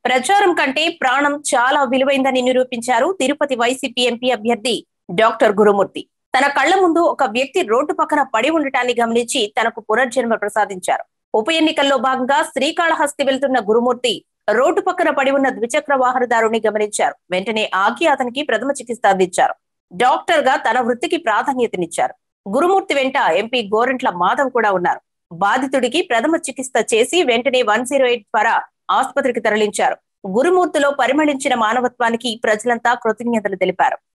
ప్రచారం కంటే ప్రాణం చాలా విలువైందని నిరూపించారు తిరుపతి వైసీపీ ఎంపీ అభ్యర్థి డాక్టర్ గురుమూర్తి తన కళ్ల ముందు ఒక వ్యక్తి రోడ్డు పక్కన పడి ఉండటాన్ని గమనించి తనకు పునర్జన్మ ప్రసాదించారు ఉప ఎన్నికల్లో భాగంగా శ్రీకాళహస్తి వెళ్తున్న గురుమూర్తి రోడ్డు పక్కన పడి ఉన్న ద్విచక్ర వాహనదారుని గమనించారు వెంటనే ఆగి అతనికి ప్రథమ చికిత్స అందించారు డాక్టర్ గా తన వృత్తికి ప్రాధాన్యతనిచ్చారు గురుమూర్తి వెంట ఎంపీ గోరంట్ల మాధవ్ కూడా ఉన్నారు బాధితుడికి ప్రథమ చికిత్స చేసి వెంటనే వన్ జీరో ఎయిట్ ద్వారా ఆసుపత్రికి తరలించారు గురుమూర్తిలో పరిమళించిన మానవత్వానికి ప్రజలంతా కృతజ్ఞతలు తెలిపారు